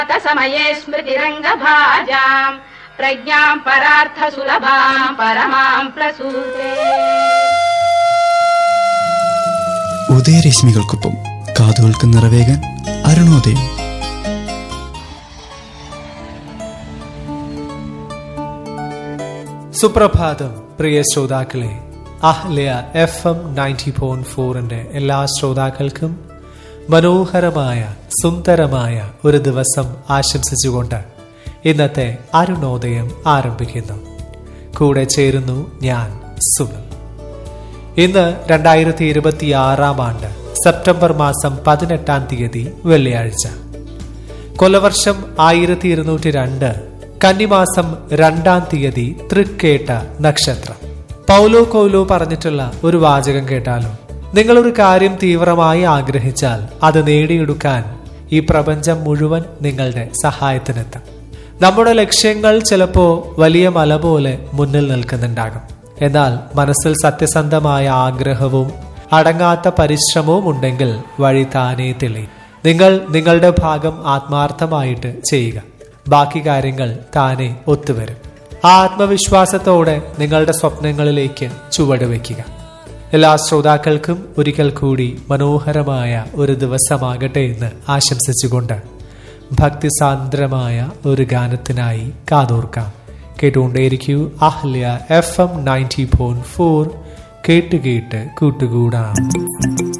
समये स्मृतिरङ्गभाजाम् प्रज्ञाम् परार्थसुलभाम् परमाम् प्रसूते ഉദയരശ്മികൾക്കൊപ്പം കാതുകൾക്ക് നിറവേകാൻ അരുണോദയം സുപ്രഭാതം പ്രിയ ശ്രോതാക്കളെ Ahalya F M ninety point ഫോറിന്റെ എല്ലാ ശ്രോതാക്കൾക്കും മനോഹരമായ സുന്ദരമായ ഒരു ദിവസം ആശംസിച്ചുകൊണ്ട് ഇന്നത്തെ അരുണോദയം ആരംഭിക്കുന്നു കൂടെ ചേരുന്നു ഞാൻ സുനിൽ ഇന്ന് രണ്ടായിരത്തി ഇരുപത്തി ആറാം ആണ്ട് സെപ്റ്റംബർ മാസം പതിനെട്ടാം തീയതി വെള്ളിയാഴ്ച കൊലവർഷം ആയിരത്തി ഇരുന്നൂറ്റി രണ്ട് കന്നിമാസം രണ്ടാം തീയതി തൃക്കേട്ട നക്ഷത്രം പൗലോ കൗലോ പറഞ്ഞിട്ടുള്ള ഒരു വാചകം കേട്ടാലോ നിങ്ങളൊരു കാര്യം തീവ്രമായി ആഗ്രഹിച്ചാൽ അത് നേടിയെടുക്കാൻ ഈ പ്രപഞ്ചം മുഴുവൻ നിങ്ങളുടെ സഹായത്തിനെത്താം നമ്മുടെ ലക്ഷ്യങ്ങൾ ചിലപ്പോ വലിയ മല പോലെ മുന്നിൽ നിൽക്കുന്നുണ്ടാകും എന്നാൽ മനസ്സിൽ സത്യസന്ധമായ ആഗ്രഹവും അടങ്ങാത്ത പരിശ്രമവും ഉണ്ടെങ്കിൽ വഴി താനേ തെളിയും നിങ്ങൾ നിങ്ങളുടെ ഭാഗം ആത്മാർത്ഥമായിട്ട് ചെയ്യുക ബാക്കി കാര്യങ്ങൾ താനെ ഒത്തുവരും ആ ആത്മവിശ്വാസത്തോടെ നിങ്ങളുടെ സ്വപ്നങ്ങളിലേക്ക് ചുവട് വയ്ക്കുക എല്ലാ ശ്രോതാക്കൾക്കും ഒരിക്കൽ കൂടി മനോഹരമായ ഒരു ദിവസമാകട്ടെ എന്ന് ആശംസിച്ചുകൊണ്ട് ഭക്തിസാന്ദ്രമായ ഒരു ഗാനത്തിനായി കാതോർക്കാം കേട്ടുകൊണ്ടേയിരിക്കൂ Ahalya F M ninety point four കേട്ട് കേട്ട് കൂട്ടുകൂടാം